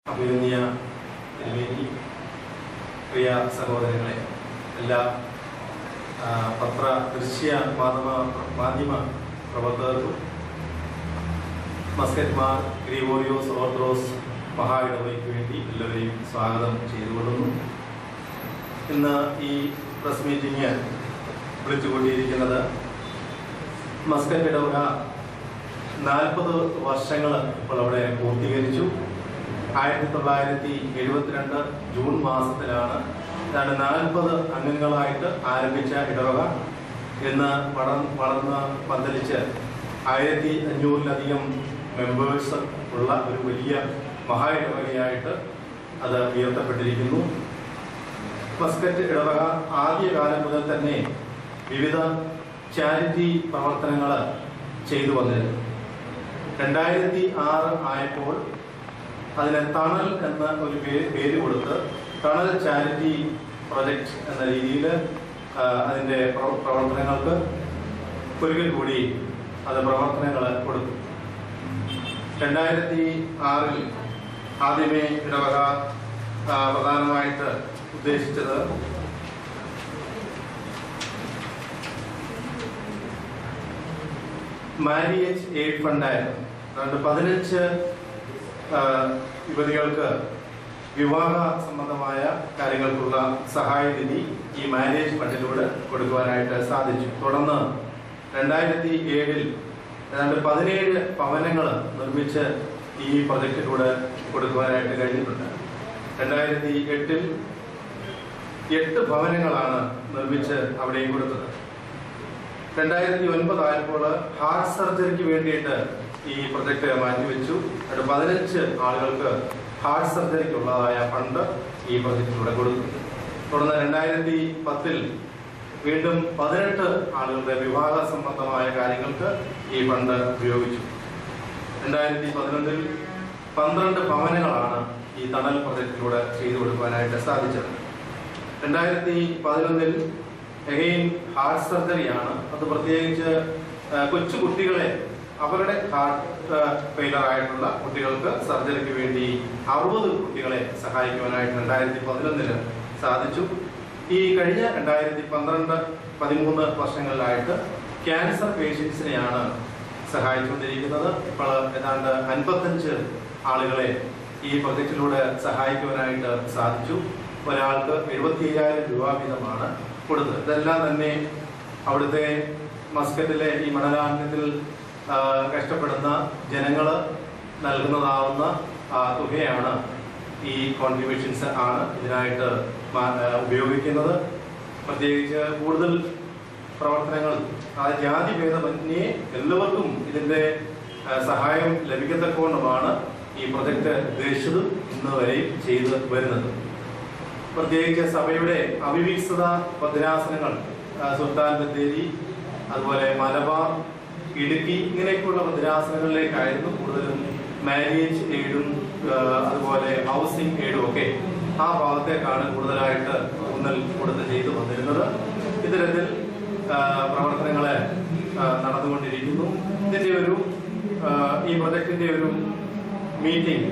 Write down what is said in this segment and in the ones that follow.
അഭിനന്ദിയ തിരുമേനി പ്രിയ സഹോദരങ്ങളെ എല്ലാ ആ, പത്ര ദൃശ്യ മാധ്യമ മാധ്യമ പ്രവർത്തകർക്കും മസ്കറ്റ് മാർ ഗ്രിഗോറിയോസ് ഓർത്തഡോക്സ് മഹായിടവയ്ക്ക് വേണ്ടി എല്ലാവരെയും സ്വാഗതം ചെയ്തുകൊള്ളുന്നു ഇന്ന് ഈ പ്രസ് മീറ്റിംഗ് വിളിച്ചുകൊണ്ടിരിക്കുന്നത് മസ്കറ്റ് ഇടവക നാൽപ്പത് വർഷങ്ങൾ ഇപ്പോൾ അവിടെ പൂർത്തീകരിച്ചു ആയിരത്തി തൊള്ളായിരത്തി എഴുപത്തിരണ്ട് ജൂൺ മാസത്തിലാണ് ഏതാണ്ട് നാൽപ്പത് അംഗങ്ങളായിട്ട് ആരംഭിച്ച ഇടവക ഇന്ന് വളർന്ന് വളർന്ന് പന്തലിച്ച് ആയിരത്തി അഞ്ഞൂറിലധികം മെമ്പേഴ്സ് ഉള്ള ഒരു വലിയ മഹാ ഇടവകയായിട്ട് അത് ഉയർത്തപ്പെട്ടിരിക്കുന്നു മസ്കറ്റ് ഇടവക ആദ്യകാലം മുതൽ തന്നെ വിവിധ ചാരിറ്റി പ്രവർത്തനങ്ങൾ ചെയ്തു വന്നിരുന്നു രണ്ടായിരത്തി ആറ് ആയപ്പോൾ അതിന് തണൽ എന്ന ഒരു പേര് പേര് കൊടുത്ത് തണൽ ചാരിറ്റി പ്രൊജക്ട് എന്ന രീതിയിൽ അതിൻ്റെ പ്രവ- പ്രവർത്തനങ്ങൾക്ക് ഒരിക്കൽ കൂടി അത് പ്രവർത്തനങ്ങൾ കൊടുത്തു രണ്ടായിരത്തി ആറിൽ ആദ്യമേ ഇടവക ആ, പ്രധാനമായിട്ട് ഉദ്ദേശിച്ചത് മാരിയേജ് എയ്ഡ് ഫണ്ടായിരുന്നു അതുകൊണ്ട് പതിനഞ്ച് ആ, യുവതികൾക്ക് വിവാഹ സംബന്ധമായ കാര്യങ്ങൾക്കുള്ള സഹായനിധി ഈ മാരേജ് ഫണ്ടിലൂടെ കൊടുക്കുവാനായിട്ട് സാധിച്ചു തുടർന്ന് രണ്ടായിരത്തി ഏഴിൽ ഏതാണ്ട് പതിനേഴ് ഭവനങ്ങൾ നിർമ്മിച്ച് ഈ പ്രൊജക്റ്റിലൂടെ കൊടുക്കുവാനായിട്ട് കഴിഞ്ഞിട്ടുണ്ട് രണ്ടായിരത്തി എട്ടിൽ എട്ട് ഭവനങ്ങളാണ് നിർമ്മിച്ച് അവിടെയും കൊടുത്തത് രണ്ടായിരത്തി ഒൻപത് ആയപ്പോൾ ഹാർട്ട് സർജറിക്ക് വേണ്ടിയിട്ട് ഈ പ്രൊജക്ട് മാറ്റിവെച്ചു അത് പതിനഞ്ച് ആളുകൾക്ക് ഹാർട്ട് സർജറിക്കുള്ളതായ ഫണ്ട് ഈ പ്രൊജക്റ്റിലൂടെ കൊടുത്തു തുടർന്ന് രണ്ടായിരത്തി പത്തിൽ വീണ്ടും പതിനെട്ട് ആളുകളുടെ വിവാഹ സംബന്ധമായ കാര്യങ്ങൾക്ക് ഈ ഫണ്ട് ഉപയോഗിച്ചു രണ്ടായിരത്തി പതിനൊന്നിൽ പന്ത്രണ്ട് ഭവനങ്ങളാണ് ഈ തണൽ പ്രൊജക്റ്റിലൂടെ ചെയ്തു കൊടുക്കുവാനായിട്ട് സാധിച്ചത് രണ്ടായിരത്തി പതിനൊന്നിൽ എഗെയിൻ ഹാർട്ട് സർജറിയാണ് അത് പ്രത്യേകിച്ച് ആ, കൊച്ചു കുട്ടികളെ അവരുടെ ഹാർട്ട് ഫെയിലർ ആയിട്ടുള്ള കുട്ടികൾക്ക് സർജറിക്ക് വേണ്ടി അറുപത് കുട്ടികളെ സഹായിക്കുവാനായിട്ട് രണ്ടായിരത്തി പതിനൊന്നില് സാധിച്ചു ഈ കഴിഞ്ഞ രണ്ടായിരത്തി പന്ത്രണ്ട് പതിമൂന്ന് വർഷങ്ങളിലായിട്ട് ക്യാൻസർ പേഷ്യൻസിനെയാണ് സഹായിച്ചുകൊണ്ടിരിക്കുന്നത് ഇപ്പോൾ ഏതാണ്ട് അൻപത്തഞ്ച് ആളുകളെ ഈ പ്രൊജക്റ്റിലൂടെ സഹായിക്കുവാനായിട്ട് സാധിച്ചു ഒരാൾക്ക് എഴുപത്തി അയ്യായിരം രൂപ വീതമാണ് കൊടുത്തത് ഇതെല്ലാം തന്നെ അവിടുത്തെ മസ്കറ്റിലെ ഈ മണലാന്യത്തിൽ ആ, കഷ്ടപ്പെടുന്ന ജനങ്ങൾ നൽകുന്നതാവുന്ന ആ, തുകയാണ് ഈ കോൺട്രിബ്യൂഷൻസ് ആണ് ഇതിനായിട്ട് മാ- ആ, ഉപയോഗിക്കുന്നത് പ്രത്യേകിച്ച് കൂടുതൽ പ്രവർത്തനങ്ങൾ ആ ജാതി ഭേദമന്യേ എല്ലാവർക്കും ഇതിന്റെ ആ, സഹായം ലഭിക്കത്തക്കവണ്ണമാണ് ഈ പ്രൊജക്ട് ഉദ്ദേശിച്ചതും ഇന്ന് വരെയും ചെയ്തു വരുന്നത് പ്രത്യേകിച്ച് സഭയുടെ അവിവീക്സത ഭദ്രാസനങ്ങൾ ആ, സുൽത്താൻ ബത്തേരി അതുപോലെ മലബാർ ഇടുക്കി ഇങ്ങനെയൊക്കെയുള്ള ഭദ്രാസനങ്ങളിലേക്കായിരുന്നു കൂടുതലും മാരേജ് എയ്ഡും ആ, അതുപോലെ ഹൗസിംഗ് എയ്ഡും ഒക്കെ ആ ഭാഗത്തേക്കാണ് കൂടുതലായിട്ട് ഊന്നൽ കൊടുത്ത് ചെയ്തു വന്നിരുന്നത് ഇത്തരത്തിൽ ആ, പ്രവർത്തനങ്ങളെ ആ, നടന്നുകൊണ്ടിരിക്കുന്നു ഇതിന്റെ ഒരു ആ, ഈ പ്രൊജക്ടിന്റെ ഒരു മീറ്റിംഗ്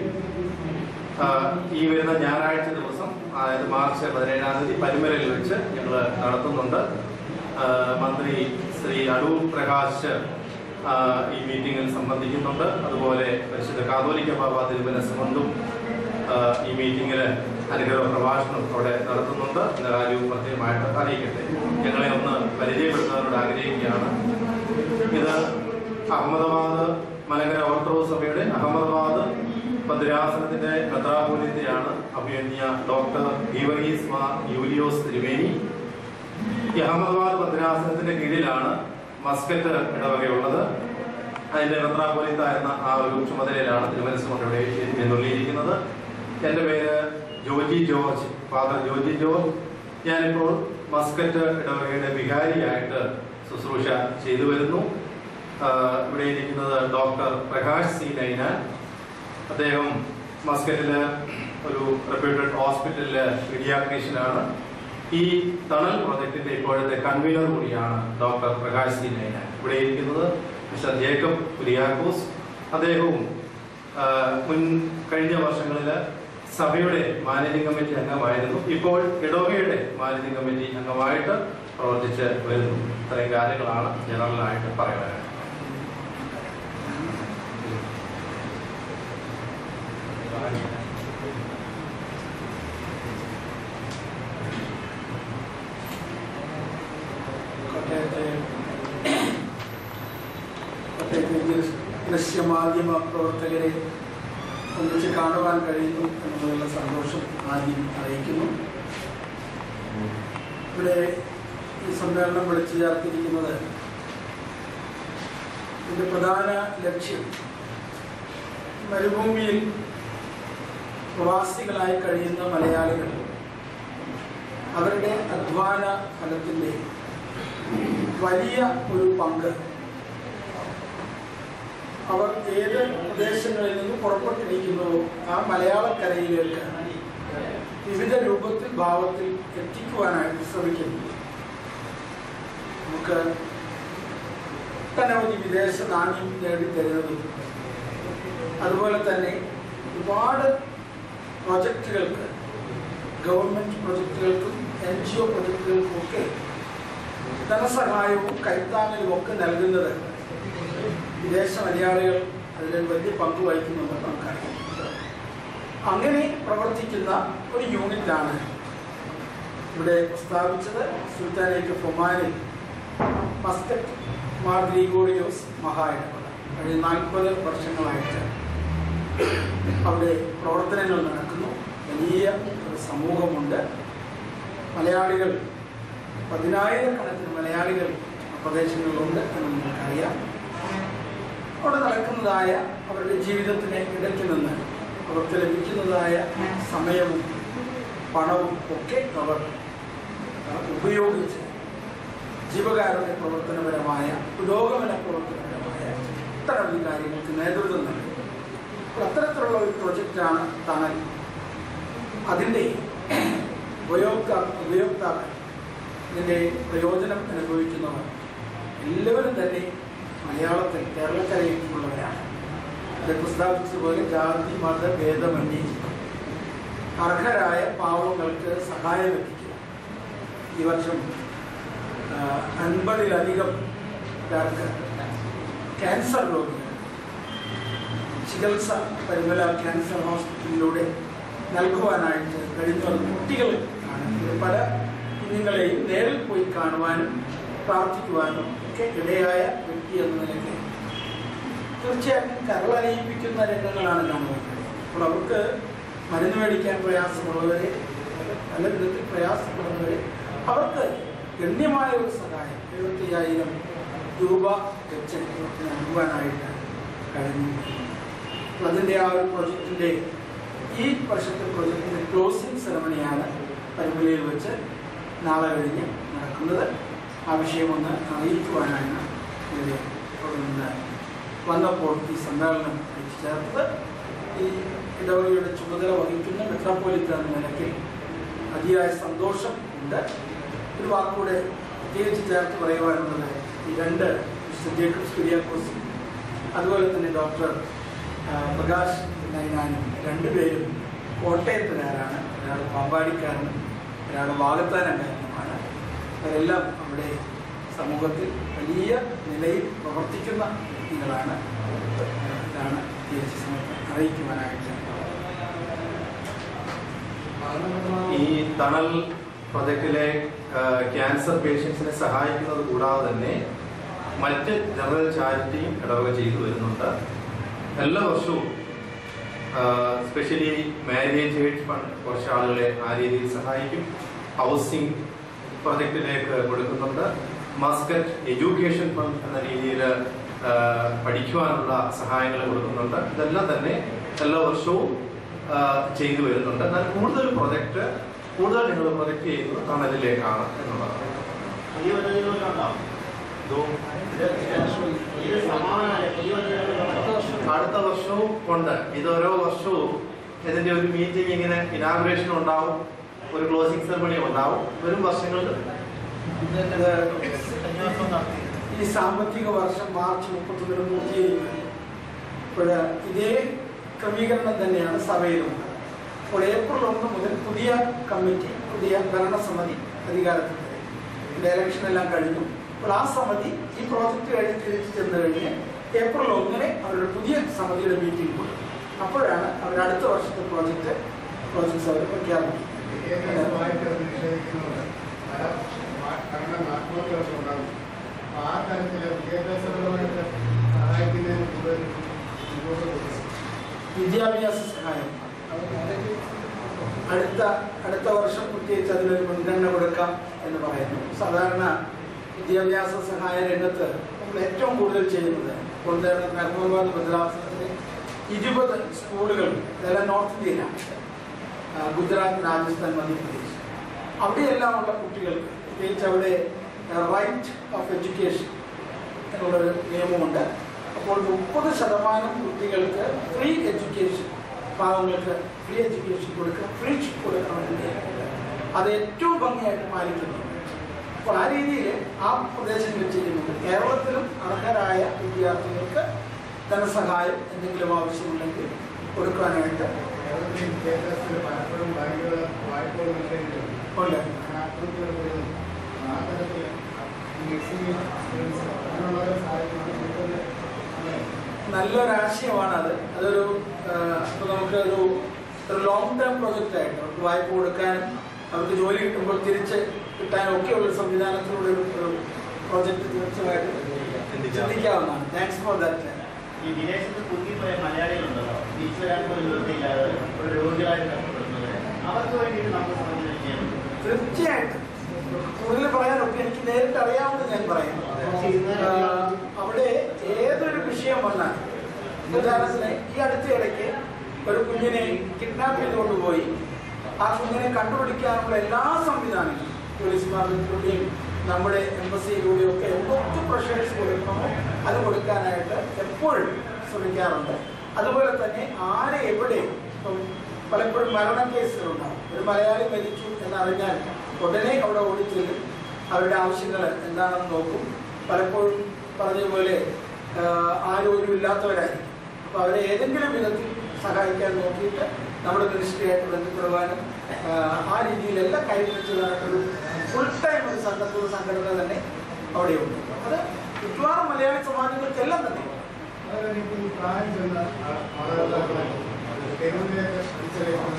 ആഹ് ഈ വരുന്ന ഞായറാഴ്ച ദിവസം അതായത് മാർച്ച് പതിനേഴാം തീയതി പരുമലയിൽ വെച്ച് ഞങ്ങൾ നടത്തുന്നുണ്ട് ആഹ് മന്ത്രി ശ്രീ അടൂർ പ്രകാശ് ആഹ് ഈ മീറ്റിംഗിൽ സംബന്ധിക്കുന്നുണ്ട് അതുപോലെ പരിശുദ്ധ കാതോലിക്ക ബാബ തിരുവനന്തപുരം ഈ മീറ്റിംഗിൽ അനുഗ്രഹ പ്രഭാഷണം അവിടെ നടത്തുന്നുണ്ട് എന്ന കാര്യവും പ്രത്യേകമായിട്ട് അറിയിക്കട്ടെ ഞങ്ങളെ ഒന്ന് പരിചയപ്പെടുത്താനോട് ആഗ്രഹിക്കുകയാണ് ഇത് അഹമ്മദാബാദ് മലങ്കര ഓർത്തഡോക്സ് സഭയുടെ അഹമ്മദാബാദ് ഭദ്രാസനത്തിന്റെ മെത്രാപോലിത്തയാണ് അഭിയന്യ ഡോക്ടർ ഗീവറീസ് മാർ യൂലിയോസ് തിരുമേനി ഈ അഹമ്മദാബാദ് ഭദ്രാസനത്തിന്റെ കീഴിലാണ് മസ്കറ്റ് ഇടവകയുള്ളത് അതിന്റെ മെത്രാപോലിത്ത എന്ന ആ ഒരു ചുമതലയിലാണ് തിരുമനസ് കൊണ്ട് ഇവിടെ എഴുന്നള്ളിയിരിക്കുന്നത് എന്റെ പേര് ജോജി ജോർജ് ഫാദർ ജോജി ജോർജ് ഞാനിപ്പോൾ മസ്കറ്റ് ഇടവകയുടെ വികാരിയായിട്ട് ശുശ്രൂഷ ചെയ്തു വരുന്നു ആഹ് ഇവിടെ ഇരിക്കുന്നത് ഡോക്ടർ പ്രകാശ് സി നൈനാൻ അദ്ദേഹം മസ്കറ്റില് ഒരു റെപ്യൂട്ടഡ് ഹോസ്പിറ്റലില് പീഡിയാട്രീഷ്യനാണ് ഈ തണൽ പ്രോജക്റ്റിന്റെ ഇപ്പോഴത്തെ കൺവീനർ കൂടിയാണ് ഡോക്ടർ പ്രകാശ് സി നൈനാൻ ഇവിടെ ഇരിക്കുന്നത് മിസ്റ്റർ ജേക്കബ് കുര്യാക്കോസ് അദ്ദേഹവും ആ, മുൻ കഴിഞ്ഞ വർഷങ്ങളിൽ സഭയുടെ മാനേജിംഗ് കമ്മിറ്റി അംഗമായിരുന്നു ഇപ്പോൾ ഇടവകയുടെ മാനേജിംഗ് കമ്മിറ്റി അംഗമായിട്ട് പ്രവർത്തിച്ച് വരുന്നു ഇത്രയും കാര്യങ്ങളാണ് ജനറലായിട്ട് പറയാനായിട്ട് കോട്ടയത്തെ കോട്ടയത്തെ ദൃ- ദൃശ്യമാധ്യമ പ്രവർത്തകരെ ഒന്നിച്ച് കാണുവാൻ കഴിയുന്നു എന്നതിലുള്ള സന്തോഷം ആദ്യം അറിയിക്കുന്നു ഇവിടെ ഈ സമ്മേളനം വിളിച്ചു ചേർത്തിരിക്കുന്നത് ഇതിന്റെ പ്രധാന ലക്ഷ്യം മരുഭൂമിയിൽ പ്രവാസികളായി കഴിയുന്ന മലയാളികൾ അവരുടെ അധ്വാന ഫലത്തിൻ്റെ വലിയ ഒരു പങ്ക് അവർ ഏത് പ്രദേശങ്ങളിൽ നിന്ന് പുറപ്പെട്ടിരിക്കുന്നുവോ ആ മലയാളക്കരയിലേക്ക് വിവിധ രൂപത്തിൽ ഭാവത്തിൽ എത്തിക്കുവാനായിട്ട് ശ്രമിക്കുന്നു നമുക്ക് ഒട്ടനവധി വിദേശ നാണ്യം നേടിത്തരുന്നതും അതുപോലെ തന്നെ ഒരുപാട് പ്രൊജക്റ്റുകൾക്ക് ഗവൺമെൻറ് പ്രൊജക്റ്റുകൾക്കും എൻ ജി ഒ പ്രൊജക്റ്റുകൾക്കും ഒക്കെ ധനസഹായവും കൈത്താങ്ങലും ഒക്കെ നൽകുന്നത് വിദേശ മലയാളികൾ അതിൽ വലിയ പങ്ക് വഹിക്കുന്നുണ്ടെന്ന് നമുക്കറിയാം അങ്ങനെ പ്രവർത്തിക്കുന്ന ഒരു യൂണിറ്റാണ് ഇവിടെ സ്ഥാപിച്ചത് സുൽത്താനേക്ക് ഫൊമാനിൽ മസ്കറ്റ് മാർ ഗ്രിഗോറിയോസ് മഹായിടപെട കഴിഞ്ഞ നാൽപ്പത് വർഷങ്ങളായിട്ട് അവിടെ പ്രവർത്തനങ്ങൾ നടക്കുന്നു വലിയ ഒരു സമൂഹമുണ്ട് മലയാളികൾ പതിനായിരക്കണക്കിന് മലയാളികൾ ആ പ്രദേശങ്ങളിലുണ്ട് എന്ന് നമുക്കറിയാം അവിടെ നടക്കുന്നതായ അവരുടെ ജീവിതത്തിന് ഇടയ്ക്ക് നിന്ന് അവർക്ക് ലഭിക്കുന്നതായ സമയവും പണവും ഒക്കെ അവർ ആ, ഉപയോഗിച്ച് ജീവകാരുണ്യ പ്രവർത്തനപരമായ പുരോഗമന പ്രവർത്തനപരമായ ഒട്ടനവധി കാര്യങ്ങൾക്ക് നേതൃത്വം നൽകി അപ്പോൾ അത്തരത്തിലുള്ള ഒരു പ്രൊജക്റ്റാണ് തണൽ അതിൻ്റെ ഉപയോക്താ ഉപയോക്താക്കൾ ഇതിൻ്റെ പ്രയോജനം അനുഭവിക്കുന്നവർ എല്ലാവരും തന്നെ മലയാളത്തിൽ കേരളക്കരയിലുള്ളവരാണ് അത് പ്രസ്താവിച്ചതുപോലെ ജാതി മത ഭേദമന്യേ അർഹരായ പാവങ്ങൾക്ക് സഹായം എത്തിക്കുക ഈ വർഷം ആ, അൻപതിലധികം പേർക്ക് ക്യാൻസർ രോഗികൾ ചികിത്സ പരിമല ക്യാൻസർ ഹോസ്പിറ്റലിലൂടെ നൽകുവാനായിട്ട് കഴിഞ്ഞ കുട്ടികൾ ആണ് ഇത് പല കുഞ്ഞുങ്ങളെയും നേരിൽ പോയി കാണുവാനും പ്രാർത്ഥിക്കുവാനും ഒക്കെ ഇടയായ വ്യക്തി എന്ന നിലയ്ക്ക് തീർച്ചയായിട്ടും കരളറിയിപ്പിക്കുന്ന രംഗങ്ങളാണ് കാണുവാൻ കഴിയുന്നത് അപ്പോൾ അവർക്ക് മരുന്ന് മേടിക്കാൻ പ്രയാസമുള്ളവരെ പല വിധത്തിൽ പ്രയാസപ്പെടുന്നവരെ അവർക്ക് ഗണ്യമായ ഒരു സഹായം എഴുപത്തയ്യായിരം രൂപ വെച്ച് ഇവർക്ക് നൽകുവാനായിട്ട് കഴിഞ്ഞു അപ്പോൾ അതിൻ്റെ ആ ഒരു പ്രൊജക്റ്റിൻ്റെ ഈ വർഷത്തെ പ്രൊജക്റ്റിൻ്റെ ക്ലോസിംഗ് സെറമണിയാണ് പരിമലയിൽ വെച്ച് നാളെ കഴിഞ്ഞ് നടക്കുന്നത് ആ വിഷയമൊന്ന് അറിയിക്കുവാനാണ് ഇവിടെ ഇവിടെ നിന്ന് വന്നപ്പോൾ ഈ സമ്മേളനം വിളിച്ചു ചേർത്തത് ഈ ഇടവകയുടെ ചുമതല വഹിക്കുന്ന മെത്രാപ്പോലിത്ത എന്ന നിലയ്ക്ക് അതിയായ സന്തോഷം ഉണ്ട് ഒരു വാക്കുകൂടെ പ്രത്യേകിച്ച് ചേർത്ത് പറയുവാനുള്ളത് ഈ രണ്ട് മിസ്റ്റർ ജേക്കബ്സ് കുര്യാക്കോസ് അതുപോലെ തന്നെ ഡോക്ടർ ആ, പ്രകാശ് നൈനാനും രണ്ടുപേരും കോട്ടയത്തുകാരാണ് ഒരാൾ പാമ്പാടിക്കാരനും ഒരാൾ വാഗത്താനക്കാരനുമാണ് അവരെല്ലാം അവിടെ സമൂഹത്തിൽ വലിയ നിലയിൽ പ്രവർത്തിക്കുന്ന വ്യക്തികളാണ് ഇതാണ് തിരിച്ച് സമയത്ത് അറിയിക്കുവാനായിട്ട് ഈ തണൽ പ്രൊജക്റ്റിലെ ആ, ക്യാൻസർ പേഷ്യൻസിനെ സഹായിക്കുന്നത് കൂടാതെ തന്നെ മറ്റ് ജനറൽ ചാരിറ്റിയും ഇടവക ചെയ്തു വരുന്നുണ്ട് എല്ലാ വർഷവും സ്പെഷ്യലി മാരേജ് എയ്ഡ് ഫണ്ട് കുറച്ച് ആളുകളെ ആ രീതിയിൽ സഹായിക്കും ഹൗസിംഗ് പ്രൊജക്റ്റിലേക്ക് കൊടുക്കുന്നുണ്ട് മസ്കറ്റ് എഡ്യൂക്കേഷൻ ഫണ്ട് എന്ന രീതിയിൽ പഠിക്കുവാനുള്ള സഹായങ്ങൾ കൊടുക്കുന്നുണ്ട് ഇതെല്ലാം തന്നെ എല്ലാ വർഷവും ആ, ചെയ്തു വരുന്നുണ്ട് എന്നാൽ കൂടുതൽ പ്രൊജക്റ്റ് കൂടുതൽ നിങ്ങൾ പ്രൊജക്റ്റ് ചെയ്യുന്നത് തണലിലേക്കാണ് എന്നുള്ളതാണ് ഈ ഒരു ഇതിലുണ്ടോ? ഇത് ഇത് സമാനമായ ഈ ഒരു ഇതിലുണ്ടോ? അടുത്ത വർഷവും ഉണ്ട് ഇത് ഓരോ വർഷവും ഇതിന്റെ ഒരു മീറ്റിംഗ് ഇങ്ങനെ ഇനാഗുറേഷൻ ഉണ്ടാവും ഒരു ക്ലോസിംഗ് സെറമണി ഉണ്ടാവും വരും വർഷങ്ങളിൽ ഇത് കഴിഞ്ഞ വർഷം നടത്തി ഈ സാമ്പത്തിക വർഷം മാർച്ച് മുപ്പത്തൊന്നിന് പൂർത്തീകരിക്കുന്നു അപ്പോൾ ഇതേ ക്രമീകരണം തന്നെയാണ് സഭയിലുള്ളത് അപ്പോൾ ഏപ്രിൽ ഒന്ന് മുതൽ പുതിയ കമ്മിറ്റി പുതിയ ഭരണസമിതി അധികാരത്തിൽ വരും ഇതിന്റെ ഇലക്ഷൻ എല്ലാം കഴിഞ്ഞു അപ്പോൾ ആ സമിതി ഈ പ്രോജക്റ്റ് കഴിഞ്ഞ് തിരിച്ചു ചെന്ന് കഴിഞ്ഞ് ഏപ്രിൽ ഒന്നിന് അവരുടെ പുതിയ സമിതിയുടെ മീറ്റിംഗ് കൂടും അപ്പോഴാണ് അവർ അടുത്ത വർഷത്തെ പ്രോജക്റ്റ് പ്രോജക്ട്സ് അവർ പ്രഖ്യാപിക്കുന്നത് വിദ്യാഭ്യാസമായിട്ട് അത് നിഷേധിക്കുന്നുണ്ട് പല മാ- കാരണം ആത്മഹത്യകളൊക്കെ ഉണ്ടാകും അപ്പൊ ആ തരത്തിൽ വിദ്യാഭ്യാസപരമായിട്ട് സഹായിക്കുന്നതിന് കൂടുതൽ മുന്നോട്ട് പോകും വിദ്യാഭ്യാസ സഹായം അടുത്ത അടുത്ത വർഷം പ്രത്യേകിച്ച് അതിനൊരു മുൻഗണന കൊടുക്കാം എന്ന് പറയുന്നു സാധാരണ വിദ്യാഭ്യാസ സഹായ രംഗത്ത് നമ്മൾ ഏറ്റവും കൂടുതൽ ചെയ്യുന്നത് ഉദാഹരണത്തിന് അഹമ്മദാബാദ് ഭദ്രാസനത്തിലെ ഇരുപത് സ്കൂളുകൾ ഇതെല്ലാം നോർത്ത് ഇന്ത്യയിലാണ് ആ, ഗുജറാത്ത് രാജസ്ഥാൻ മധ്യപ്രദേശ് അവിടെയെല്ലാം ഉള്ള കുട്ടികൾക്ക് പ്രത്യേകിച്ച് അവിടെ റൈറ്റ് ഓഫ് എഡ്യൂക്കേഷൻ എന്നുള്ളൊരു നിയമമുണ്ട് അപ്പോൾ മുപ്പത് ശതമാനം കുട്ടികൾക്ക് ഫ്രീ എഡ്യൂക്കേഷൻ പാവങ്ങൾക്ക് ഫ്രീ എഡ്യൂക്കേഷൻ കൊടുക്കുക ഫ്രീ കൊടുക്കണമെന്ന് നിയമമുണ്ട് അത് ഏറ്റവും ഭംഗിയായിട്ട് പാലിക്കുന്നുണ്ട് അപ്പോൾ ആ രീതിയിൽ ആ പ്രദേശങ്ങളിൽ ചെയ്യുന്നുണ്ട് കേരളത്തിലും അർഹരായ വിദ്യാർത്ഥികൾക്ക് ധനസഹായം എന്തെങ്കിലും ആവശ്യമുണ്ടെങ്കിൽ കൊടുക്കാനായിട്ട് കേരളത്തിലെ വിദ്യാഭ്യാസത്തിൽ പലപ്പോഴും ബാങ്കുകൾ വായ്പകൾ നിഷേധിക്കുന്നു ഉണ്ട് ആത്മഹത്യകൾ വരുന്നു ആ തരത്തിൽ മിക്സിംഗ് അങ്ങനെയുള്ളവരെ സഹായിക്കുന്നത് നല്ലൊരാശയമാണ് അത് അതൊരു ഇപ്പോൾ നമുക്ക് ഒരു ഒരു ലോങ് ടേം പ്രൊജക്റ്റ് ആയിട്ട് അവർക്ക് വായ്പ കൊടുക്കാനും അവർക്ക് ജോലി കിട്ടുമ്പോൾ തിരിച്ച് കിട്ടാനും ഒക്കെയുള്ള ഒരു സംവിധാനത്തിലൂടെ ഒരു ഒരു പ്രോജക്റ്റ് തീർച്ചയായിട്ടും ചിന്തിക്കാം. ചിന്തിക്കാവുന്നതാണ് താങ്ക്സ് ഫോർ ദാറ്റ് ഈ വിദേശത്ത് കുത്തിപ്പോയ മലയാളികളുണ്ടല്ലോ തിരിച്ചു വരാൻ പോലും നിവൃത്തിയില്ലാതെ ഒരു രോഗികളായിട്ട് കഷ്ടപ്പെടുന്നത് അവർക്ക് വേണ്ടിയിട്ട് നമുക്ക് സംബന്ധിച്ച് ചെയ്യാൻ പറ്റും തീർച്ചയായിട്ടും കൂടുതൽ പറയാനൊക്കെ എനിക്ക് നേരിട്ട് അറിയാവുന്നത് ഞാൻ പറയാം ആ, അവിടെ ഏതൊരു വിഷയം വന്നാലും ഉദാഹരണത്തിന് ഈ അടുത്ത ഇടയ്ക്ക് ഒരു കുഞ്ഞിനെ കിഡ്നാപ്പ് ചെയ്തുകൊണ്ട് പോയി ആ കുഞ്ഞിനെ കണ്ടുപിടിക്കാനുള്ള എല്ലാ സംവിധാനങ്ങളും പോലീസ് മാർഗത്തിലൂടെയും നമ്മുടെ എംബസിയിലൂടെയും ഒക്കെ എന്തൊക്കെ പ്രഷേഴ്സ് കൊടുക്കണമോ അത് കൊടുക്കാനായിട്ട് എപ്പോഴും ശ്രമിക്കാറുണ്ട് അതുപോലെ തന്നെ ആരെ എവിടെ ഇപ്പം പലപ്പോഴും മരണ കേസുകളുണ്ടാവും ഒരു മലയാളി മരിച്ചു എന്നറിഞ്ഞാൽ ഉടനെ അവിടെ ഓടിച്ചെല്ലും അവരുടെ ആവശ്യങ്ങൾ എന്താണെന്ന് നോക്കും പലപ്പോഴും പറഞ്ഞതുപോലെ ആഹ്, ആരോരും ഇല്ലാത്തവരായിരിക്കും അപ്പോൾ അവരെ ഏതെങ്കിലും വിധത്തിൽ സഹായിക്കാൻ നോക്കിയിട്ട് നമ്മുടെ മിനിസ്ട്രിയായിട്ട് ബന്ധപ്പെടുവാനും ആഹ്, ആ രീതിയിലെല്ലാം കൈവരിച്ചതായിട്ടൊരു ഫുൾ ടൈം ഒരു സംഘത്തുള്ള സംഘടന തന്നെ അവിടെയുണ്ട് അത് മിക്കവാറും മലയാളി സമാജങ്ങൾക്കെല്ലാം തന്നെ അതുപോലെ ഇപ്പോൾ ഈ പ്രായം ചെന്ന ആ- മാതാപിതാക്കളെ തെരുവിലേക്ക് തിരിച്ചറിയിക്കുന്നത്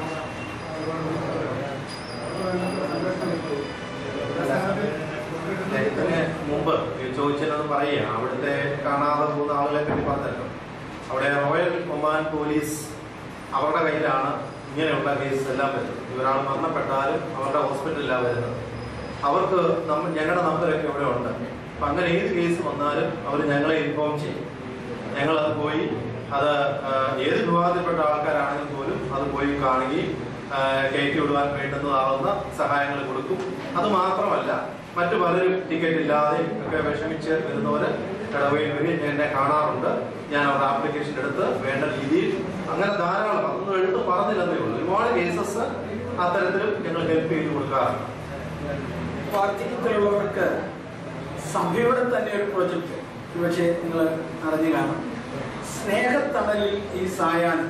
ഇതിന് മുമ്പ് ഈ ചോദിച്ചതെന്ന് പറയുക അവിടുത്തെ കാണാതെ പോകുന്ന ആളുകളെ പറ്റി പറഞ്ഞല്ലോ അവിടെ റോയൽ ഒമാൻ പോലീസ് അവരുടെ കയ്യിലാണ് ഇങ്ങനെയുള്ള കേസ് എല്ലാം വരുന്നത് ഇവരാൾ മരണപ്പെട്ടാലും അവരുടെ ഹോസ്പിറ്റലിലാണ് വരുന്നത് അവർക്ക് നമ്മ ഞങ്ങളുടെ നമ്പരൊക്കെ ഇവിടെ ഉണ്ട് അപ്പം അങ്ങനെ ഏത് കേസ് വന്നാലും അവർ ഞങ്ങളെ ഇൻഫോം ചെയ്യും ഞങ്ങളത് പോയി അത് ആ, ഏത് വിഭാഗത്തിൽപ്പെട്ട ആൾക്കാരാണെങ്കിൽ പോലും അത് പോയി കാണുകയും ആ, കയറ്റി വിടുവാൻ വേണ്ടുന്നതാവുന്ന സഹായങ്ങൾ കൊടുക്കും അത് മാത്രമല്ല മറ്റു പലരും ടിക്കറ്റ് ഇല്ലാതെയും ഒക്കെ വിഷമിച്ച് വരുന്നവര് ഇടവയിൽ വഴി എന്നെ കാണാറുണ്ട് ഞാൻ അവരുടെ ആപ്ലിക്കേഷൻ എടുത്ത് വേണ്ട രീതിയിൽ അങ്ങനെ ധാരാളം അതൊന്നും എടുത്ത് പറഞ്ഞില്ലെന്നേ ഉള്ളൂ ഒരുപാട് കേസസ് അത്തരത്തിലും ഞങ്ങൾ ഹെൽപ്പ് ചെയ്ത് കൊടുക്കാറുണ്ട് വാർദ്ധക്യത്തിലുള്ളവർക്ക് സഭയുടെ തന്നെ ഒരു പ്രൊജക്റ്റ് പക്ഷേ നിങ്ങൾ അറിഞ്ഞു കാണും സ്നേഹത്തണലിൽ ഈ സായാഹ്നം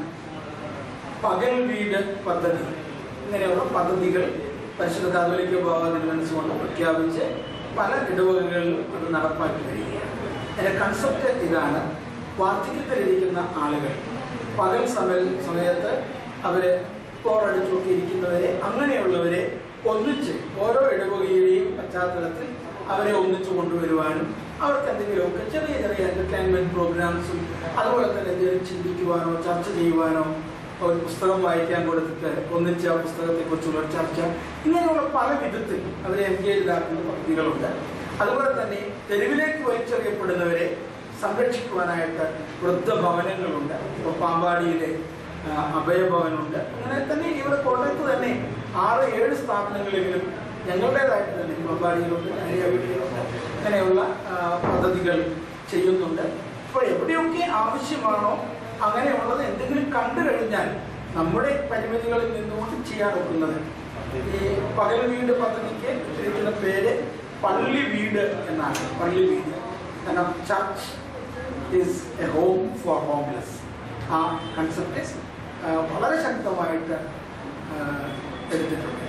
പകൽ വീട് പദ്ധതി ഇങ്ങനെയുള്ള പദ്ധതികൾ പരിശുദ്ധ കാതോലിക്ക ബാബ തിരുവനന്തപുരം പ്രഖ്യാപിച്ച് പല ഇടവകകളിലും അത് നടപ്പാക്കി വരികയാണ് അതിന്റെ കൺസെപ്റ്റ് ഇതാണ് വാർദ്ധക്യത്തിലിരിക്കുന്ന ആളുകൾ പകൽ സമയ സമയത്ത് അവര് പോറടിച്ചൊക്കെ ഇരിക്കുന്നവരെ അങ്ങനെയുള്ളവരെ ഒന്നിച്ച് ഓരോ ഇടവകയുടെയും പശ്ചാത്തലത്തിൽ അവരെ ഒന്നിച്ചു കൊണ്ടുവരുവാനും അവർക്ക് എന്തെങ്കിലുമൊക്കെ ചെറിയ ചെറിയ എന്റർടൈൻമെന്റ് പ്രോഗ്രാംസും അതുപോലെ തന്നെ എന്തെങ്കിലും ചിന്തിക്കുവാനോ ചർച്ച ചെയ്യുവാനോ ഒരു പുസ്തകം വായിക്കാൻ കൊടുത്തിട്ട് ഒന്നിച്ച് ആ പുസ്തകത്തെ കുറിച്ചുള്ള ഒരു ചർച്ച ഇങ്ങനെയുള്ള പല വിധത്തിൽ അവരെ എൻഗേജ് ആക്കുന്ന പദ്ധതികളുണ്ട് അതുപോലെ തന്നെ തെരുവിലേക്ക് വലിച്ചെറിയപ്പെടുന്നവരെ സംരക്ഷിക്കുവാനായിട്ട് വൃദ്ധഭവനങ്ങളുണ്ട് ഇപ്പോൾ പാമ്പാടിയിലെ ആ, അഭയഭവനുണ്ട് അങ്ങനെ തന്നെ ഇവിടെ കൊല്ലത്ത് തന്നെ ആറ് ഏഴ് സ്ഥാപനങ്ങളിലെങ്കിലും ഞങ്ങളുടേതായിട്ട് തന്നെ പാമ്പാടിയിലുണ്ട് അരിയാവീട്ടിലുണ്ട് അങ്ങനെയുള്ള ആ, പദ്ധതികൾ ചെയ്യുന്നുണ്ട് അപ്പോൾ എവിടെയൊക്കെ ആവശ്യമാണോ അങ്ങനെയുള്ളത് എന്തെങ്കിലും കണ്ടു കഴിഞ്ഞാൽ നമ്മുടെ പരിമിതികളിൽ നിന്നുകൊണ്ട് ചെയ്യാൻ ഒക്കുന്നത് ഈ പകൽ വീട് പദ്ധതിക്ക് ഇട്ടിരിക്കുന്ന പേര് പള്ളി വീട് എന്നാണ് പള്ളി വീട് കാരണം church is a home for homeless ആ കൺസെപ്റ്റ് ആ, വളരെ ശക്തമായിട്ട് ആ, എടുത്തിട്ടുണ്ട്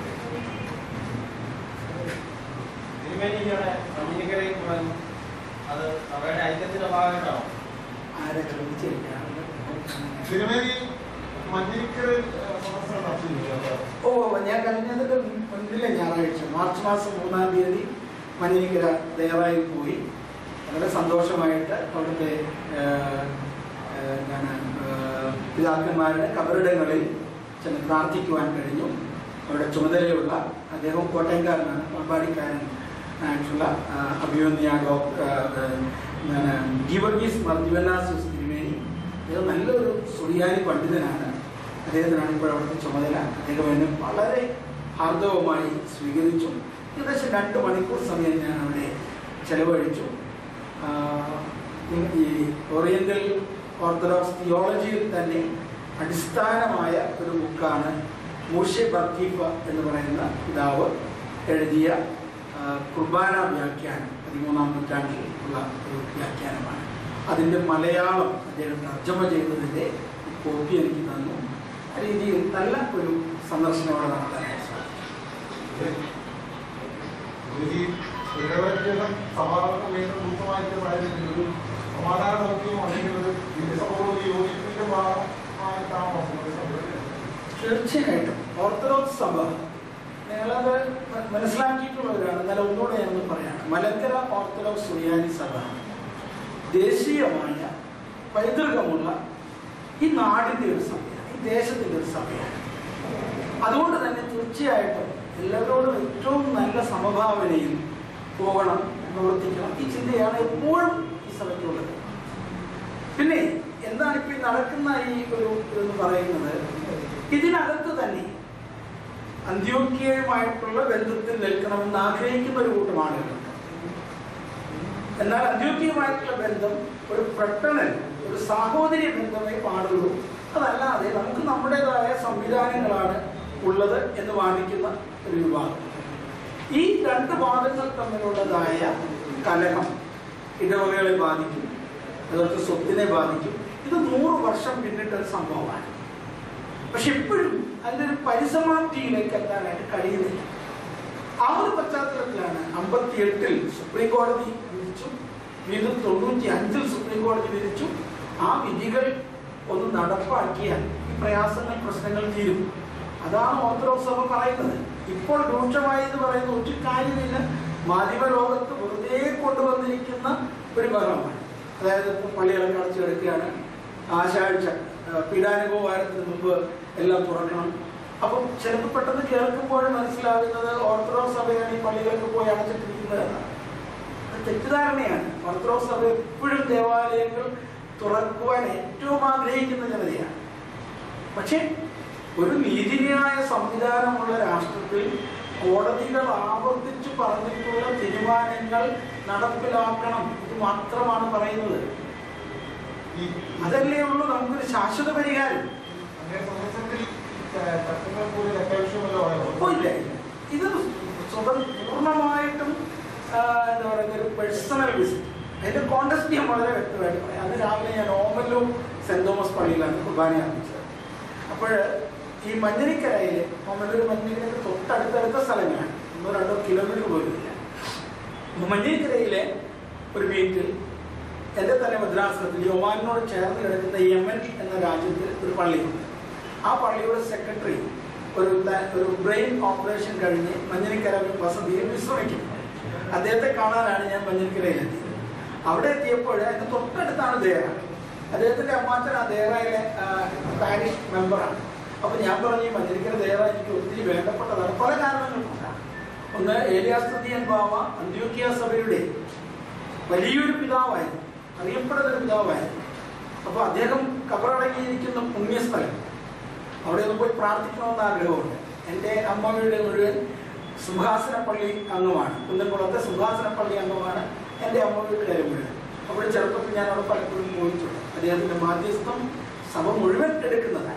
തിരുമേനിയുടെ മഞ്ഞിക്കരയിൽ പറഞ്ഞു അത് അവരുടെ ഐക്യത്തിന്റെ ഭാഗമായിട്ടാണോ ആരെ ഗ്രഹിച്ചിരിക്കാറുണ്ട് തിരുമേനി മഞ്ഞിക്കൽ സദസ്സ് നടത്തിയില്ല ഓ ഞാൻ കഴിഞ്ഞതിന്റെ മുൻപിലെ ഞായറാഴ്ച മാർച്ച് മാസം മൂന്നാം തീയതി മഞ്ഞിക്കര ദയവായി പോയി വളരെ സന്തോഷമായിട്ട് അവിടുത്തെ ആ, ആ, ഞാൻ ആ, പിതാക്കന്മാരുടെ കബറിടങ്ങളിൽ ചെന്ന് പ്രാർത്ഥിക്കുവാൻ കഴിഞ്ഞു അവിടെ ചുമതലയുള്ള അദ്ദേഹം കോട്ടയംകാരനാണ് പാമ്പാടിക്കാരൻ ആയിട്ടുള്ള ആ, അഭിമന്യ ഡോക്ടർ ഗീവർഗീസ് മർദിവനാസൂസ് തിരുമേനി അദ്ദേഹം നല്ലൊരു സുറിയാനി പണ്ഡിതനാണ് അദ്ദേഹത്തിനാണ് ഇപ്പോൾ അവിടുത്തെ ചുമതല അദ്ദേഹം എന്നെ വളരെ ഹാർദവമായി സ്വീകരിച്ചു ഏകദേശം രണ്ട് മണിക്കൂർ സമയം ഞാൻ അവിടെ ചെലവഴിച്ചു ആഹ് ഈ ഓറിയന്റൽ ഓർത്തഡോക്സ് തിയോളജിയിൽ തന്നെ അടിസ്ഥാനമായ ഒരു ബുക്കാണ് മൂഷെ ബർക്കീഫ എന്ന് പറയുന്ന പിതാവ് എഴുതിയ ആഹ് കുർബാന വ്യാഖ്യാനം പതിമൂന്നാം നൂറ്റാണ്ടിൽ ഉള്ള ഒരു വ്യാഖ്യാനമാണ് അതിൻ്റെ മലയാളം അദ്ദേഹം തർജ്ജമ ചെയ്തതിൻ്റെ കോപ്പി എനിക്ക് തന്നു ആ രീതിയിൽ നല്ല ഒരു സന്ദർശനം അവിടെ നടത്താനായിട്ട് സാധിച്ചു ഈ ഇടവരത്തിലും സമാധാനം വീണ്ടും രൂപമായിട്ട് പറയുന്നത് ഒരു സമാധാന ദൗത്യം അല്ലെങ്കിൽ ഒരു ദിവസപൂർവ്വ യോജിപ്പിന്റെ ഭാഗമായിട്ടാണോ സംഭവിച്ചത്? തീർച്ചയായിട്ടും ഓർത്തഡോക്സ് സഭ നിങ്ങളത് മ- മനസ്സിലാക്കിയിട്ടുള്ളവരാണ് എന്നാലും ഒന്നുകൂടെ ഞാനൊന്ന് പറയാണ് മലങ്കര ഓർത്തഡോക്സ് സുറിയാനി സഭ ദേശീയമായ പൈതൃകമുള്ള ഈ നാടിൻ്റെ ഒരു സഭയാണ് ഈ ദേശത്തിൻ്റെ ഒരു സഭയാണ് അതുകൊണ്ട് തന്നെ തീർച്ചയായിട്ടും എല്ലാവരോടും ഏറ്റവും നല്ല സമഭാവനയിൽ പോകണം പ്രവർത്തിക്കണം ഈ ചിന്തയാണ് എപ്പോഴും ഈ സഭയ്ക്കുള്ളത് പിന്നെ എന്താണ് ഇപ്പൊ ഈ നടക്കുന്ന ഈ ഒരു എന്ന് പറയുന്നത് ഇതിനകത്ത് തന്നെ അന്ത്യോക്യയുമായിട്ടുള്ള ബന്ധത്തിൽ നിൽക്കണമെന്ന് ആഗ്രഹിക്കുന്ന ഒരു കൂട്ടം ആളുകളുണ്ട് എന്നാൽ അന്ത്യോക്യയുമായിട്ടുള്ള ബന്ധം ഒരു പെട്ടെന്ന് ഒരു സാഹോദര്യ ബന്ധമേ പാടുള്ളൂ അതല്ലാതെ നമുക്ക് നമ്മുടേതായ സംവിധാനങ്ങളാണ് ഉള്ളത് എന്ന് വാദിക്കുന്ന ഒരു വിഭാഗം ഈ രണ്ട് വാദങ്ങൾ തമ്മിലുള്ളതായ കലഹം ഇടവകളെ ബാധിക്കും അതുപോലെ സ്വത്തിനെ ബാധിക്കും ഇത് നൂറ് വർഷം പിന്നിട്ട ഒരു സംഭവമാണ് പക്ഷെ ഇപ്പോഴും അതിൻ്റെ ഒരു പരിസമാപ്തിയിലേക്ക് എത്താനായിട്ട് കഴിയുന്നില്ല ആ ഒരു പശ്ചാത്തലത്തിലാണ് അമ്പത്തി എട്ടിൽ സുപ്രീം കോടതി വിധിച്ചു വീണ്ടും തൊണ്ണൂറ്റി അഞ്ചിൽ സുപ്രീം കോടതി വിധിച്ചു ആ വിധികൾ ഒന്ന് നടപ്പാക്കിയാൽ ഈ പ്രയാസങ്ങൾ പ്രശ്നങ്ങൾ തീരും അതാണ് ഓർത്തഡോക്സ് സഭ പറയുന്നത് ഇപ്പോൾ രൂക്ഷമായി എന്ന് പറയുന്ന ഒരു കാര്യമില്ല മാധ്യമ ലോകത്ത് വെറുതെ കൊണ്ടുവന്നിരിക്കുന്ന ഒരു ബഹളമാണ് അതായത് ഇപ്പം പള്ളികളൊക്കെ അടച്ചു കിടക്കുകയാണ് ആശാഴ്ച പീഡാനുഭവത്തിന് മുമ്പ് എല്ലാം തുറക്കണം അപ്പം ചിലപ്പോൾ പെട്ടെന്ന് കേൾക്കുമ്പോൾ മനസ്സിലാകുന്നത് ഓർത്തഡോക്സ് സഭയാണ് ഈ പള്ളികളൊക്കെ പോയി അടച്ചിട്ടിരിക്കുന്നത് എന്നാണ് അത് തെറ്റിദ്ധാരണയാണ് ഓർത്തഡോക്സ് സഭ എപ്പോഴും ദേവാലയങ്ങൾ തുറക്കുവാൻ ഏറ്റവും ആഗ്രഹിക്കുന്ന ജനതയാണ് പക്ഷേ ഒരു നീതിന്യായ സംവിധാനമുള്ള രാഷ്ട്രത്തിൽ കോടതികൾ ആവർത്തിച്ച് പറഞ്ഞിട്ടുള്ള തീരുമാനങ്ങൾ നടപ്പിലാക്കണം ഇത് മാത്രമാണ് പറയുന്നത് ഈ അതല്ലേ ഉള്ളൂ നമുക്കൊരു ശാശ്വത പരിഹാരം അതേ സന്ദർഭത്തിൽ ചട്ടങ്ങൾക്ക് ഒരു അത്യാവശ്യമല്ലോ ഇപ്പോ ഇല്ല ഇത് സ്വതം പൂർണ്ണമായിട്ടും ആ, എന്താ പറയുക ഒരു പേഴ്സണൽ വിസിറ്റ് അതിന്റെ കോണ്ടസ്റ്റ് ഞാൻ വളരെ വ്യക്തമായിട്ട് പറയാം അന്ന് രാവിലെ ഞാൻ ഓമല്ലൂർ സെന്റ് തോമസ് പള്ളിയിലാണ് കുർബാന ആരംഭിച്ചത് അപ്പോൾ ഈ മഞ്ഞരിക്കരയിൽ ഓമല്ലൂർ മഞ്ഞരിക്കര തൊട്ടടുത്തടുത്ത സ്ഥലങ്ങളാണ് ഒന്നോ രണ്ടോ കിലോമീറ്റർ പോലും ഇല്ല അപ്പൊ മഞ്ഞരിക്കരയിലെ ഒരു വീട്ടിൽ എൻ്റെ തന്നെ ഭദ്രാസനത്തിൽ ഈ ഒമാനിനോട് ചേർന്ന് കിടക്കുന്ന യമൻ എന്ന രാജ്യത്തിൽ ഒരു പള്ളിയുണ്ട് ആ പള്ളിയുടെ സെക്രട്ടറി ഒരു ത- ഒരു ബ്രെയിൻ ഓപ്പറേഷൻ കഴിഞ്ഞ് മഞ്ഞനിക്കര വസതിയിൽ വിശ്രമിക്കുന്നു അദ്ദേഹത്തെ കാണാനാണ് ഞാൻ മഞ്ഞനിക്കരയിലെത്തിയത് അവിടെ എത്തിയപ്പോൾ അതിന് തൊട്ടടുത്താണ് ദേഹ അദ്ദേഹത്തിന്റെ അമ്മാച്ചൻ ആ ദേഹയിലെ പാരിഷ് മെമ്പറാണ് അപ്പൊ ഞാൻ പറഞ്ഞു ഈ മഞ്ഞനിക്കര ദേഹ എനിക്ക് ഒത്തിരി വേണ്ടപ്പെട്ടതാണ് പല കാരണങ്ങൾ കൊണ്ടാണ് ഒന്ന് ഏലിയാസ്തുതിയൻ ബാവ അന്ത്യോക്യ സഭയുടെ വലിയൊരു പിതാവായിരുന്നു അറിയപ്പെടുന്ന ഒരു പിതാവായിരുന്നു അപ്പൊ അദ്ദേഹം കബറടങ്ങിയിരിക്കുന്ന പുണ്യസ്ഥലം അവിടെ ഒന്ന് പോയി പ്രാർത്ഥിക്കണമെന്ന് ആഗ്രഹമുണ്ട് എൻ്റെ അമ്മയുടെ മുഴുവൻ സുഹാസന പള്ളി അംഗമാണ് കുന്നംകുളത്തെ സുഹാസന പള്ളി അംഗമാണ് എൻ്റെ അമ്മ വീട്ടുകാരെ മുഴുവൻ അപ്പോൾ ചെറുപ്പത്തിൽ ഞാൻ അവിടെ പലപ്പോഴും പോയിട്ടുണ്ട് അദ്ദേഹത്തിന്റെ മാധ്യസ്ഥം സഭ മുഴുവൻ എടുക്കുന്നതാണ്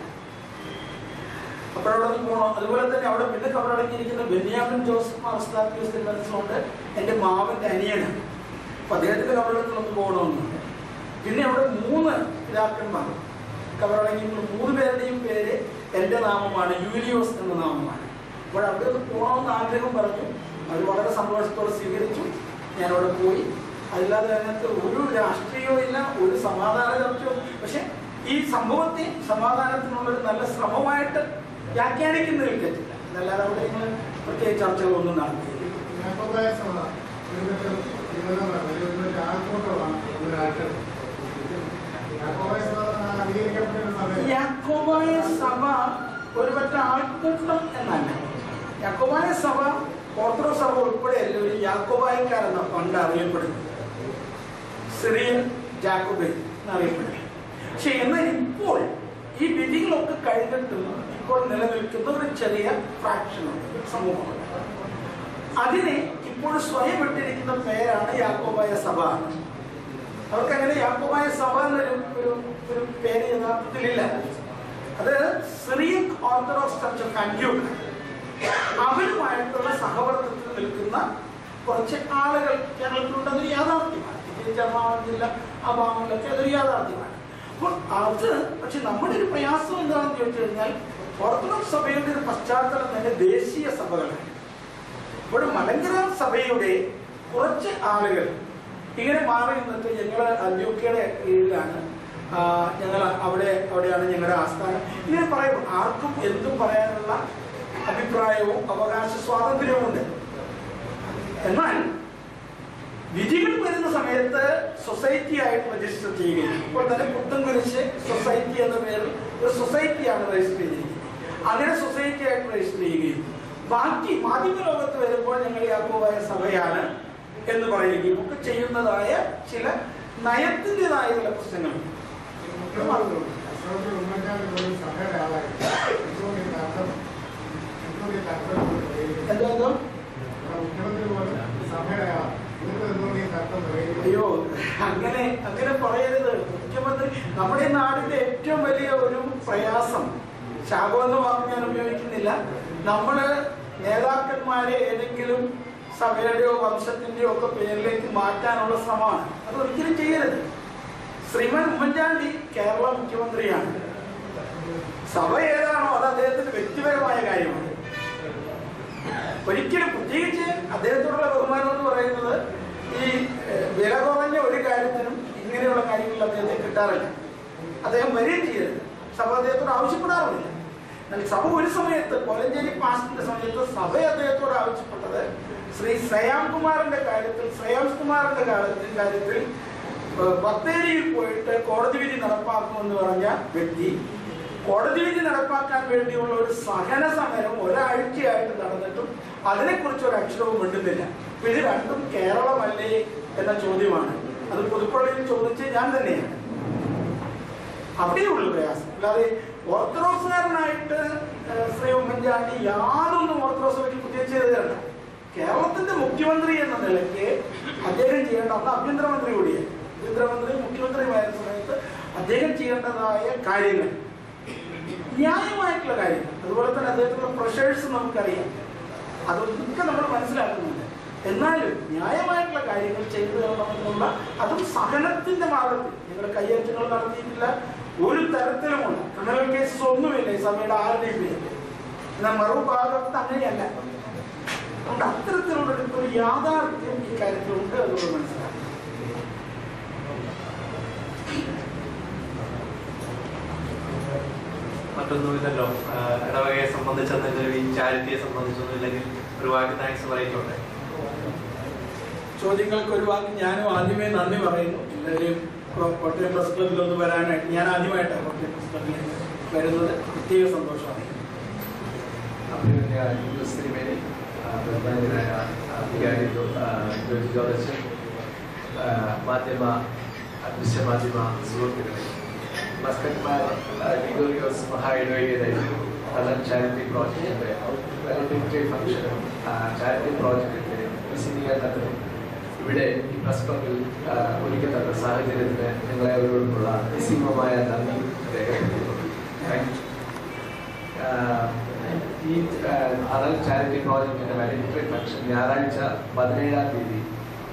അപ്പോൾ അവിടെ ഒന്ന് പോകണം അതുപോലെ തന്നെ അവിടെ പിന്നെ കബറടങ്ങിയിരിക്കുന്ന ബെന്യാമിൻ ജോസഫ് അവസ്ഥാപ്യൂസ് മനസ്സുകൊണ്ട് എൻ്റെ മാവന്റെ അനിയനാണ് അപ്പൊ അദ്ദേഹത്തിന്റെ കബറിടത്തിൽ ഒന്ന് പോകണമെന്നുണ്ട് പിന്നെ അവിടെ മൂന്ന് പിതാക്കന്മാർ കവറടങ്ങിയുള്ള മൂന്ന് പേരുടെയും പേര് എൻ്റെ നാമമാണ് യൂലിയോസ് എന്ന നാമമാണ് അപ്പോൾ അവിടെ ഒന്ന് പോകണമെന്ന് ആഗ്രഹം പറഞ്ഞു അവർ വളരെ സന്തോഷത്തോടെ സ്വീകരിച്ചു ഞാനവിടെ പോയി അല്ലാതെ അതിനകത്ത് ഒരു രാഷ്ട്രീയവും ഇല്ല ഒരു സമാധാന ചർച്ചയും പക്ഷെ ഈ സംഭവത്തെ സമാധാനത്തിനുള്ള ഒരു നല്ല ശ്രമമായിട്ട് വ്യാഖ്യാനിക്കുന്നതിൽ തെറ്റില്ല അതല്ലാതെ അവിടെ നിങ്ങൾ പ്രത്യേക ചർച്ചകളൊന്നും നടത്തിയില്ല യാക്കോബായ സഭ ഒരുപറ്റം തിരുവനന്തപുരം ഒരുപറ്റം ആൾക്കൂട്ടമാണ് ഒരാൾക്ക് യാക്കോബായ സഭ അംഗീകരിക്കപ്പെട്ട ഒരു സഭയാണ് യാക്കോബായ സഭ ഒരു പറ്റ ആൾക്കൂട്ടം എന്നല്ല യാക്കോബായ സഭ ഓർത്തഡോക്സ് സഭ ഉൾപ്പെടെ എല്ലാവരും യാക്കോബായക്കാരെന്ന പണ്ട് അറിയപ്പെടുന്നത് സിറിയൻ ജാക്കോബൈ എന്നറിയപ്പെടുന്നത് പക്ഷെ എന്നാൽ ഇപ്പോൾ ഈ വിധികളൊക്കെ കഴിഞ്ഞിട്ടും ഇപ്പോൾ നിലനിൽക്കുന്ന ഒരു ചെറിയ ഫ്രാക്ഷനുണ്ട് ഒരു സമൂഹമുണ്ട് അതിനെ ഇപ്പോൾ സ്വയം ഇട്ടിരിക്കുന്ന പേരാണ് യാക്കോബായ സഭ അവർക്ക് അങ്ങനെ യാക്കോബായ സഭ എന്നൊരു ഒരു ഒരു പേര് യഥാർത്ഥത്തിലില്ല അത് സിറിയൻ ഓർത്തഡോക്സ് ചർച്ച് ഓഫ് ആന്റിയോക്ക് അവരുമായിട്ടുള്ള സഹവർത്തത്തിൽ നിൽക്കുന്ന കുറച്ച് ആളുകൾ കേരളത്തിലുണ്ടെന്നൊരു യാഥാർത്ഥ്യമാണ് പ്രത്യേകിച്ച് എറണാകുളം ജില്ല ആ ഭാഗങ്ങളിലൊക്കെ അതൊരു യാഥാർത്ഥ്യമാണ് അപ്പോൾ അത് പക്ഷെ നമ്മുടെ ഒരു പ്രയാസം എന്താണെന്ന് ചോദിച്ചു കഴിഞ്ഞാൽ ഓർത്തഡോക്സ് സഭയുടെ ഒരു പശ്ചാത്തലം തന്നെ ദേശീയ സഭകളാണ് ഒരു മലങ്കര സഭയുടെ കുറച്ച് ആളുകൾ ഇങ്ങനെ മാറി നിന്നിട്ട് ഞങ്ങൾ അന്ത്യോക്കയുടെ കീഴിലാണ് ഞങ്ങൾ അവിടെ അവിടെയാണ് ഞങ്ങളുടെ ആസ്ഥാനം ഇങ്ങനെ പറയും ആർക്കും എന്തും പറയാനുള്ള അഭിപ്രായവും അവകാശ സ്വാതന്ത്ര്യവും ഉണ്ട് എന്നാൽ വിധികൾ വരുന്ന സമയത്ത് സൊസൈറ്റി ആയിട്ട് രജിസ്റ്റർ ചെയ്യുകയും ഇപ്പോൾ തന്നെ പുത്തൻകുരിശ് സൊസൈറ്റി എന്ന പേരിൽ ഒരു സൊസൈറ്റിയാണ് രജിസ്റ്റർ ചെയ്തിരിക്കുന്നത് അങ്ങനെ സൊസൈറ്റി ആയിട്ട് രജിസ്റ്റർ ചെയ്യുകയും ബാക്കി മാധ്യമ ലോകത്ത് വരുമ്പോൾ ഞങ്ങൾ യാക്കോബായ സഭയാണ് എന്ന് പറയുകയും ഒക്കെ ചെയ്യുന്നതായ ചില നയത്തിൻ്റെതായ ചില പ്രശ്നങ്ങളുണ്ട് ഇത് മാത്രമേ അസോസിയേറ്റ് ഉമ്മൻചാണ്ടി പോലും സഭയുടെ ആളായിരുന്നു എന്തുകൊണ്ട് ഈ തർക്കം എന്തുകൊണ്ട് ഈ തർക്കം ഇവിടെ എന്തോ എന്തോ മുഖ്യമന്ത്രി പോലും സഭയുടെ ആളാണ് എന്നിട്ട് എന്തുകൊണ്ട് ഈ തർക്കം നിറയുന്നു അയ്യോ അങ്ങനെ അങ്ങനെ പറയരുത് മുഖ്യമന്ത്രി നമ്മുടെ നാടിന്റെ ഏറ്റവും വലിയ ഒരു പ്രയാസം ശാപം എന്ന വാക്ക് ഞാൻ ഉപയോഗിക്കുന്നില്ല നമ്മള് നേതാക്കന്മാരെ ഏതെങ്കിലും സഭയുടെയോ വംശത്തിന്റെയോ ഒക്കെ പേരിലേക്ക് മാറ്റാനുള്ള ശ്രമമാണ് അത് ഒരിക്കലും ചെയ്യരുത് ശ്രീമാൻ ഉമ്മൻചാണ്ടി കേരള മുഖ്യമന്ത്രിയാണ് സഭ ഏതാണോ അത് അദ്ദേഹത്തിന്റെ വ്യക്തിപരമായ കാര്യമാണ് ഒരിക്കലും പ്രത്യേകിച്ച് അദ്ദേഹത്തോടുള്ള ബഹുമാനം എന്ന് പറയുന്നത് ഈ ഏഹ്, വില കുറഞ്ഞ ഒരു കാര്യത്തിനും ഇങ്ങനെയുള്ള കാര്യങ്ങളിൽ അദ്ദേഹത്തെ കിട്ടാറില്ല അദ്ദേഹം വരികയും ചെയ്യരുത് സഭ അദ്ദേഹത്തോട് ആവശ്യപ്പെടാറുമില്ല എന്നാൽ സഭ ഒരു സമയത്ത് കോലഞ്ചേരി പാസ്റ്റിന്റെ സമയത്ത് സഭ അദ്ദേഹത്തോട് ആവശ്യപ്പെട്ടത് ശ്രീ ശ്രേയാം കുമാറിന്റെ കാര്യത്തിൽ ശ്രേയാം കുമാറിന്റെ കാര്യത്തിൽ കാര്യത്തിൽ ഏഹ്, ബത്തേരിയിൽ പോയിട്ട് കോടതി വിധി നടപ്പാക്കുമെന്ന് പറഞ്ഞ വ്യക്തി കോടതി വിധി നടപ്പാക്കാൻ വേണ്ടിയുള്ള ഒരു സഹന സമരം ഒരാഴ്ചയായിട്ട് നടന്നിട്ടും അതിനെക്കുറിച്ച് ഒരു അക്ഷരവും മിണ്ടുന്നില്ല അപ്പൊ ഇത് രണ്ടും കേരളമല്ലേ എന്ന ചോദ്യമാണ് അത് പുതുപ്പള്ളിയിൽ ചോദിച്ച് ഞാൻ തന്നെയാണ് അവിടെയുള്ള പ്രയാസം അല്ലാതെ ഓർത്തഡോക്സുകാരനായിട്ട് ഏഹ്, ശ്രീ ഉമ്മൻചാണ്ടി യാതൊന്നും ഓർത്തഡോക്സ് പറ്റി പ്രത്യേകിച്ച് ചെയ്തതല്ല കേരളത്തിന്റെ മുഖ്യമന്ത്രി എന്ന നിലയ്ക്ക് അദ്ദേഹം ചെയ്യേണ്ട അന്ന് ആഭ്യന്തരമന്ത്രി കൂടിയാണ് ആഭ്യന്തരമന്ത്രി മുഖ്യമന്ത്രിയുമായിരുന്ന സമയത്ത് അദ്ദേഹം ചെയ്യേണ്ടതായ കാര്യങ്ങൾ ന്യായമായിട്ടുള്ള കാര്യങ്ങൾ അതുപോലെ തന്നെ അദ്ദേഹത്തിനുള്ള പ്രഷേഴ്സ് നമുക്കറിയാം അതൊക്കെ നമ്മൾ മനസ്സിലാക്കുന്നുണ്ട് എന്നാലും ന്യായമായിട്ടുള്ള കാര്യങ്ങൾ ചെയ്തു തരണമെന്നുള്ള അതും സഹനത്തിന്റെ മാർഗത്തിൽ ഞങ്ങൾ കയ്യേറ്റങ്ങൾ നടത്തിയിട്ടില്ല ഒരു തരത്തിലുമുള്ള ക്രിമിനൽ കേസസ് ഒന്നുമില്ല ഈ സഭയുടെ ആരുടെയും പേരിൽ എന്നാൽ മറുഭാഗത്ത് അങ്ങനെയല്ല അതുകൊണ്ട് അത്തരത്തിലുള്ള ഒരു- ഒരു യാഥാർത്ഥ്യം ഈ കാര്യത്തിലുണ്ട് അതുകൊണ്ട് മനസ്സിലാക്കും മറ്റൊന്നുമില്ലല്ലോ ആഹ് ഇടവകയെ സംബന്ധിച്ചെന്തെങ്കിലും ഈ ചാരിറ്റിയെ സംബന്ധിച്ചൊന്നും ഇല്ലെങ്കിൽ ഒരു വാക്ക് താങ്ക്സ് പറയിക്കോട്ടെ ചോദ്യങ്ങൾക്ക് ഒരു വാക്ക് ഞാനും ആദ്യമേ നന്ദി പറയുന്നു എല്ലാവരും കോ- കോട്ടയം പ്രസ് ക്ലബിൽ ഒന്ന് വരാനായിട്ട് ഞാൻ ആദ്യമായിട്ടാണ് കോട്ടയം പ്രസ് ക്ലബിൽ വരുന്നത് പ്രത്യേക സന്തോഷമാണ് അഭിനന്ദ യൂണിവേഴ്സിറ്റി മേരി ബഹുമാനായ അധികാരി ജോജി ജോർജ് ആ, മാധ്യമ ദൃശ്യമാധ്യമ സുഹൃത്തുക്കളെ മസ്കറ്റ് ഡിഗോറിയോസ് മഹായിടവകയുടെ തലം ചാരിറ്റി പ്രോജക്റ്റിന്റെ വാലന്റിയറി ഫംഗ്ഷനും ചാരിറ്റി പ്രോജക്റ്റിന്റെ വിശദീകരണത്തിനും ഇവിടെ ഈ പ്രസ് ക്ലബിൽ ഒരുക്കത്തക്ക സാഹചര്യത്തിന് നിങ്ങളെ അവരോടുള്ള നിസ്സീമമായ നന്ദി രേഖപ്പെടുത്തുന്നു താങ്ക് യു ആഹ് ഈ ആഹ് അടൽ ചാരിറ്റി പ്രോജക്റ്റിന്റെ വാലന്റിയറി ഫംഗ്ഷൻ ഞായറാഴ്ച പതിനേഴാം തീയതി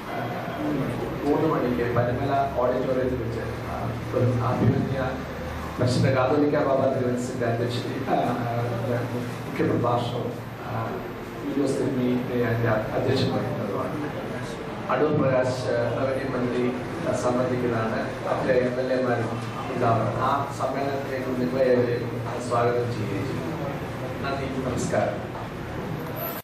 ആഹ് മൂന്ന് മണിക്ക് പനമല ഓഡിറ്റോറിയത്തിൽ വെച്ച് ആഹ് ഒരു അഭിമന്യ പരിശുദ്ധ കാതോലിക്ക ബാബ തിരുവനസിന്റെ അധ്യക്ഷത ആ, ആ, മുഖ്യ പ്രഭാഷണവും ആ, വീഡിയോസ് തിരുമി അതിന്റെ അധ്യക്ഷൻ വഹിക്കുന്നതുമാണ് അടൂർ പ്രകാശ് റവന്യൂ മന്ത്രി ആ, സംബന്ധിക്കുന്നതാണ് മറ്റ് എം എൽ എമാരും ഉണ്ടാവണം ആ സമ്മേളനത്തിലേക്ക് നിങ്ങളെ സ്വാഗതം ചെയ്യുകയും ചെയ്യും നന്ദി നമസ്കാരം